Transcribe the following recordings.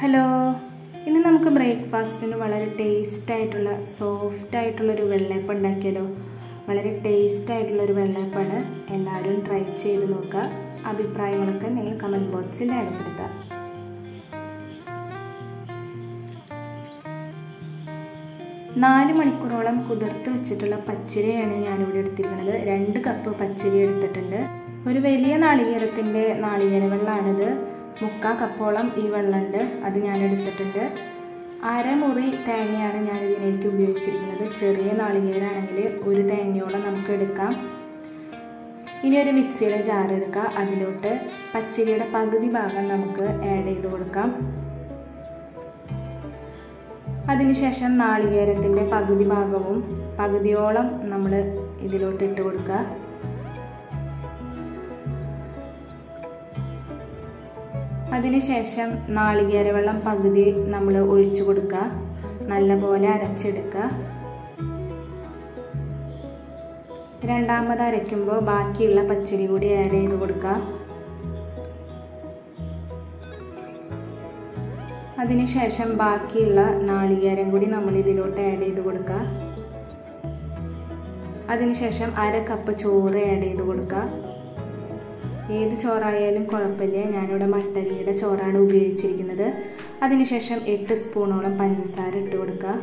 hello ഇന്ന് നമുക്ക് ബ്രേക്ക്ഫാസ്റ്റിന് വളരെ ടേസ്റ്റ് ആയിട്ടുള്ള സോഫ്റ്റ് ആയിട്ടുള്ളൊരു വെള്ളയപ്പം ഉണ്ടാക്കിയാലോ വളരെ ടേസ്റ്റ് ആയിട്ടുള്ളൊരു വെള്ളയപ്പമാണ് എല്ലാവരും ട്രൈ ചെയ്ത് നോക്കുക അഭിപ്രായങ്ങളൊക്കെ നിങ്ങൾ കമൻറ്റ് ബോക്സിൽ രേഖപ്പെടുത്തുക നാല് മണിക്കൂറോളം കുതിർത്ത് വെച്ചിട്ടുള്ള പച്ചരിയാണ് ഞാനിവിടെ എടുത്തിരിക്കുന്നത് രണ്ട് കപ്പ് പച്ചരി എടുത്തിട്ടുണ്ട് ഒരു വലിയ നാളികേരത്തിൻ്റെ നാളികേര വെള്ളമാണിത് മുക്കാൽ കപ്പോളം ഈ വെള്ളമുണ്ട് അത് ഞാൻ എടുത്തിട്ടുണ്ട് അരമുറി തേങ്ങയാണ് ഞാൻ ഇതിലേക്ക് ഉപയോഗിച്ചിരിക്കുന്നത് ചെറിയ നാളികേരാണെങ്കിൽ ഒരു തേങ്ങയോളം നമുക്ക് എടുക്കാം ഇനി ഒരു മിക്സിയുടെ ജാർ എടുക്കുക അതിലോട്ട് പച്ചരിയുടെ പകുതി ഭാഗം നമുക്ക് ആഡ് ചെയ്ത് കൊടുക്കാം അതിനുശേഷം നാളികേരത്തിൻ്റെ പകുതി ഭാഗവും പകുതിയോളം നമ്മൾ ഇതിലോട്ട് ഇട്ട് കൊടുക്കുക അതിനുശേഷം നാളികേര വെള്ളം പകുതി നമ്മൾ ഒഴിച്ചു കൊടുക്കുക നല്ലപോലെ അരച്ചെടുക്കുക രണ്ടാമത് അരയ്ക്കുമ്പോൾ ബാക്കിയുള്ള പച്ചരി കൂടി ആഡ് ചെയ്ത് കൊടുക്കുക അതിനുശേഷം ബാക്കിയുള്ള നാളികേരം കൂടി നമ്മൾ ഇതിലോട്ട് ആഡ് ചെയ്ത് കൊടുക്കുക അതിനുശേഷം അര കപ്പ് ചോറ് ആഡ് ചെയ്ത് കൊടുക്കുക ഏത് ചോറായാലും കുഴപ്പമില്ല ഞാനിവിടെ മട്ടരിയുടെ ചോറാണ് ഉപയോഗിച്ചിരിക്കുന്നത് അതിനുശേഷം എട്ട് സ്പൂണോളം പഞ്ചസാര ഇട്ട് കൊടുക്കുക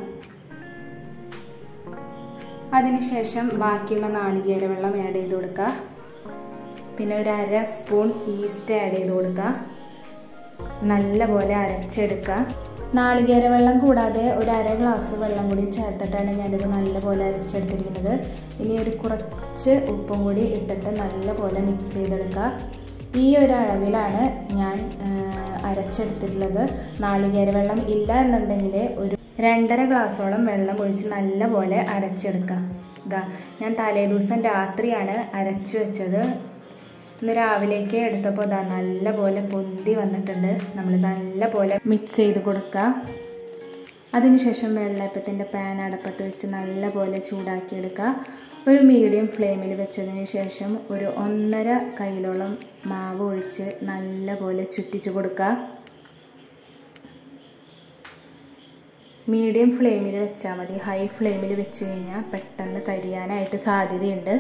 അതിനുശേഷം ബാക്കിയുള്ള നാളികേര വെള്ളം ആഡ് ചെയ്ത് കൊടുക്കുക പിന്നെ ഒരു അര സ്പൂൺ ഈസ്റ്റ് ആഡ് ചെയ്ത് കൊടുക്കുക നല്ലപോലെ അരച്ചെടുക്കുക നാളികേര വെള്ളം കൂടാതെ ഒരു അര ഗ്ലാസ് വെള്ളം കൂടി ചേർത്തിട്ടാണ് ഞാനിത് നല്ലപോലെ അരച്ചെടുത്തിരിക്കുന്നത് ഇനി ഒരു കുറച്ച് ഉപ്പും കൂടി ഇട്ടിട്ട് നല്ലപോലെ മിക്സ് ചെയ്തെടുക്കുക ഈ ഒരു അളവിലാണ് ഞാൻ അരച്ചെടുത്തിട്ടുള്ളത് നാളികേര വെള്ളം ഇല്ല എന്നുണ്ടെങ്കിൽ ഒരു രണ്ടര ഗ്ലാസോളം വെള്ളം ഒഴിച്ച് നല്ലപോലെ അരച്ചെടുക്കുക ഇതാ ഞാൻ തലേ ദിവസം രാത്രിയാണ് അരച്ച് വെച്ചത് ഇന്ന് രാവിലേക്ക് എടുത്തപ്പോൾ ഇതാ നല്ല പോലെ പൊന്തി വന്നിട്ടുണ്ട് നമ്മൾ നല്ല പോലെ മിക്സ് ചെയ്ത് കൊടുക്കുക അതിനുശേഷം വെള്ളയപ്പത്തിൻ്റെ പാൻ അടപ്പത്ത് വെച്ച് നല്ല പോലെ ചൂടാക്കിയെടുക്കുക ഒരു മീഡിയം ഫ്ലെയിമിൽ വെച്ചതിന് ശേഷം ഒരു ഒന്നര കയ്യിലോളം മാവ് ഒഴിച്ച് നല്ല പോലെ ചുറ്റിച്ച് കൊടുക്കുക മീഡിയം ഫ്ലെയിമിൽ വെച്ചാൽ മതി ഹൈ ഫ്ലെയിമിൽ വെച്ച് കഴിഞ്ഞാൽ പെട്ടെന്ന് കരിയാനായിട്ട് സാധ്യതയുണ്ട്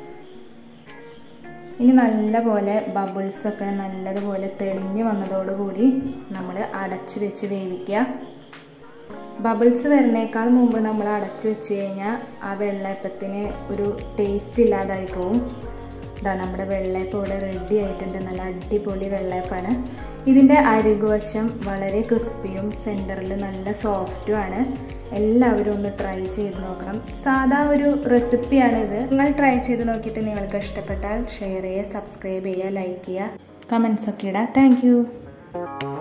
ഇനി നല്ല പോലെ ബബിൾസൊക്കെ നല്ലതുപോലെ തെളിഞ്ഞ് വന്നതോടുകൂടി നമ്മൾ അടച്ച് വെച്ച് വേവിക്കുക ബബിൾസ് വരുന്നേക്കാൾ മുമ്പ് നമ്മൾ അടച്ച് വെച്ച് കഴിഞ്ഞാൽ ആ വെള്ളയപ്പത്തിന് ഒരു ടേസ്റ്റ് ഇല്ലാതായി പോവും ഇതാ നമ്മുടെ വെള്ളയപ്പം ഇവിടെ റെഡി ആയിട്ടുണ്ട് നല്ല അടിപൊളി വെള്ളയപ്പാണ് ഇതിൻ്റെ അരികുവശം വളരെ ക്രിസ്പിയും സെൻറ്ററിൽ നല്ല സോഫ്റ്റുമാണ് എല്ലാവരും ഒന്ന് ട്രൈ ചെയ്ത് നോക്കണം സാധാ ഒരു റെസിപ്പിയാണിത് നിങ്ങൾ ട്രൈ ചെയ്ത് നോക്കിയിട്ട് നിങ്ങൾക്ക് ഇഷ്ടപ്പെട്ടാൽ ഷെയർ ചെയ്യുക സബ്സ്ക്രൈബ് ചെയ്യുക ലൈക്ക് ചെയ്യുക കമൻസ് ഒക്കെ ഇടാം താങ്ക്